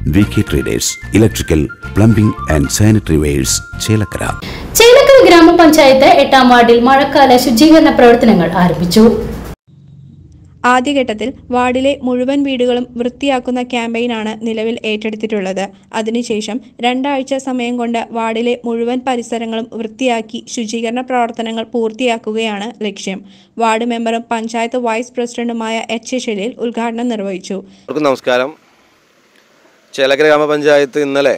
V K traders electrical plumbing and sanitary wares Chelakkara Chelakkara ഗ്രാമപഞ്ചായത്ത് എട്ടാം വാർഡിൽ മഴക്കാല ശുചീകരണ പ്രവർത്തനങ്ങൾ ആരംഭിച്ചു ആദ്യഘട്ടത്തിൽ വാർഡിലെ മുഴുവൻ വീടുകളും വൃത്തിയാക്കുന്ന ക്യാമ്പയിനാണ് നിലവിൽ ഏറ്റെടുത്തിട്ടുള്ളത് അതിനുശേഷം രണ്ടാഴ്ച സമയം കൊണ്ട് വാർഡിലെ മുഴുവൻ പരിസരങ്ങളും വൃത്തിയാക്കി ശുചീകരണ പ്രവർത്തനങ്ങൾ പൂർത്തിയാക്കുകയാണ് ലക്ഷ്യം വാർഡ് മെമ്പറും പഞ്ചായത്ത് വൈസ് പ്രസിഡന്റുമായ എച്ച് ഷെലീൽ ഉദ്ഘാടനം നിർവഹിച്ചു എല്ലാവർക്കും നമസ്കാരം ചേലക്കര ഗ്രാമപഞ്ചായത്ത് ഇന്നലെ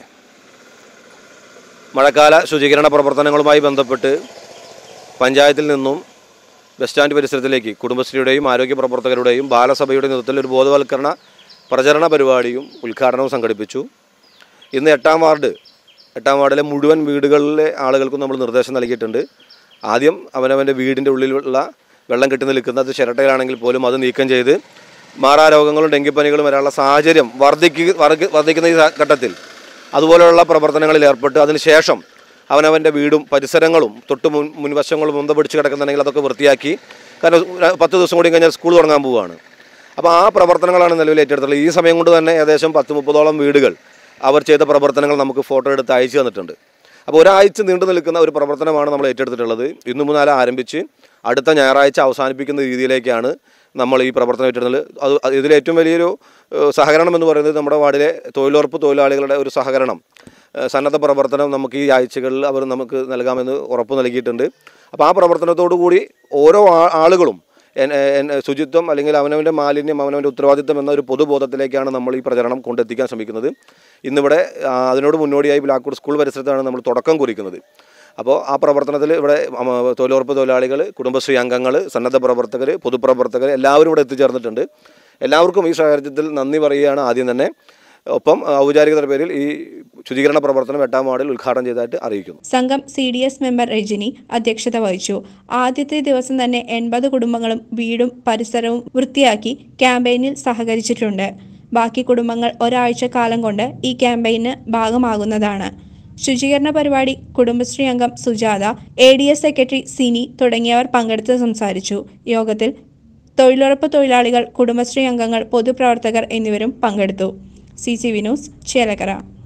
മഴക്കാല ശുചീകരണ പ്രവർത്തനങ്ങളുമായി ബന്ധപ്പെട്ട് പഞ്ചായത്തിൽ നിന്നും ബസ് സ്റ്റാൻഡ് പരിസരത്തിലേക്ക് കുടുംബശ്രീയുടെയും ആരോഗ്യ പ്രവർത്തകരുടെയും ബാലസഭയുടെ നേതൃത്വത്തിൽ ഒരു ബോധവൽക്കരണ പ്രചരണ പരിപാടിയും ഉദ്ഘാടനവും സംഘടിപ്പിച്ചു ഇന്ന് എട്ടാം വാർഡ് എട്ടാം വാർഡിലെ മുഴുവൻ വീടുകളിലെ ആളുകൾക്കും നമ്മൾ നിർദ്ദേശം നൽകിയിട്ടുണ്ട് ആദ്യം അവനവൻ്റെ വീടിൻ്റെ ഉള്ളിലുള്ള വെള്ളം കെട്ടി നിൽക്കുന്നത് ചിരട്ടയിലാണെങ്കിൽ പോലും അത് നീക്കം ചെയ്ത് മാറാരോഗങ്ങളും ഡെങ്കിപ്പനികളും വരാനുള്ള സാഹചര്യം വർദ്ധിക്കുക വർഗ- വർദ്ധിക്കുന്ന ഈ സാ- ഘട്ടത്തിൽ അതുപോലെയുള്ള പ്രവർത്തനങ്ങളിൽ ഏർപ്പെട്ട് അതിനുശേഷം അവനവൻ്റെ വീടും പരിസരങ്ങളും തൊട്ട് മുൻ മുൻവശങ്ങളും മുമ്പ് പിടിച്ച് കിടക്കുന്നുണ്ടെങ്കിൽ അതൊക്കെ വൃത്തിയാക്കി കാരണം ഒരു പത്ത് ദിവസം കൂടി കഴിഞ്ഞാൽ സ്കൂൾ തുടങ്ങാൻ പോവുകയാണ് അപ്പോൾ ആ പ്രവർത്തനങ്ങളാണ് നിലവിൽ ഏറ്റെടുത്തുള്ളത് ഈ സമയം കൊണ്ട് തന്നെ ഏകദേശം പത്ത് മുപ്പതോളം വീടുകൾ അവർ ചെയ്ത പ്രവർത്തനങ്ങൾ നമുക്ക് ഫോട്ടോ എടുത്ത് അയച്ചു തന്നിട്ടുണ്ട് അപ്പോൾ ഒരാഴ്ച നീണ്ടു നിൽക്കുന്ന ഒരു പ്രവർത്തനമാണ് നമ്മൾ ഏറ്റെടുത്തിട്ടുള്ളത് ഇന്നു മുതൽ ആരംഭിച്ച് അടുത്ത ഞായറാഴ്ച അവസാനിപ്പിക്കുന്ന രീതിയിലേക്കാണ് നമ്മൾ ഈ പ്രവർത്തനം ഏറ്റെടുക്കുന്നത് അത് അത് ഇതിലേറ്റവും വലിയൊരു ഏഹ്, സഹകരണം എന്ന് പറയുന്നത് നമ്മുടെ വാർഡിലെ തൊഴിലുറപ്പ് തൊഴിലാളികളുടെ ഒരു സഹകരണം ഏഹ്, സന്നദ്ധ പ്രവർത്തനം നമുക്ക് ഈ ആഴ്ചകളിൽ അവർ നമുക്ക് നൽകാമെന്ന് ഉറപ്പ് നൽകിയിട്ടുണ്ട് അപ്പോൾ ആ പ്രവർത്തനത്തോടു കൂടി ഓരോ ആ- ആളുകളും എൻ- എൻ- ശുചിത്വം അല്ലെങ്കിൽ അവനവൻ്റെ മാലിന്യം അവനവൻ്റെ ഉത്തരവാദിത്വം എന്ന ഒരു പൊതുബോധത്തിലേക്കാണ് നമ്മൾ ഈ പ്രചരണം കൊണ്ടെത്തിക്കാൻ ശ്രമിക്കുന്നത് ഇന്നിവിടെ ആ, അതിനോട് മുന്നോടിയായി ബ്ലാക്ക്വുഡ് സ്കൂൾ പരിസരത്താണ് നമ്മൾ തുടക്കം കുറിക്കുന്നത് അപ്പോൾ ആ പ്രവർത്തനത്തിൽ ഇവിടെ അമ, തൊഴിലുറപ്പ് തൊഴിലാളികൾ കുടുംബശ്രീ അംഗങ്ങൾ സന്നദ്ധ പ്രവർത്തകർ പൊതുപ്രവർത്തകർ എല്ലാവരും ഇവിടെ എത്തിച്ചേർന്നിട്ടുണ്ട് എല്ലാവർക്കും ഈ സാഹചര്യത്തിൽ നന്ദി പറയുകയാണ് ആദ്യം തന്നെ ഒപ്പം ഔപചാരികതയുടെ പേരിൽ ഈ ശുചീകരണ പ്രവർത്തനം എട്ടാം വാർഡിൽ ഉദ്ഘാടനം ചെയ്തതായിട്ട് അറിയിക്കുന്നു സംഘം C D S member Rajani അധ്യക്ഷത വഹിച്ചു ആദ്യത്തെ ദിവസം തന്നെ എൺപത് കുടുംബങ്ങളും വീടും പരിസരവും വൃത്തിയാക്കി ക്യാമ്പയിനിൽ സഹകരിച്ചിട്ടുണ്ട് ബാക്കി കുടുംബങ്ങൾ ഒരാഴ്ച കാലം കൊണ്ട് ഈ ക്യാമ്പയിന് ഭാഗമാകുന്നതാണ് ശുചീകരണ പരിപാടി കുടുംബശ്രീ അംഗം Sujatha A D S secretary Sini തുടങ്ങിയവർ പങ്കെടുത്ത് സംസാരിച്ചു യോഗത്തിൽ തൊഴിലുറപ്പ് തൊഴിലാളികൾ കുടുംബശ്രീ അംഗങ്ങൾ പൊതുപ്രവർത്തകർ എന്നിവരും പങ്കെടുത്തു C C V news Chelakkara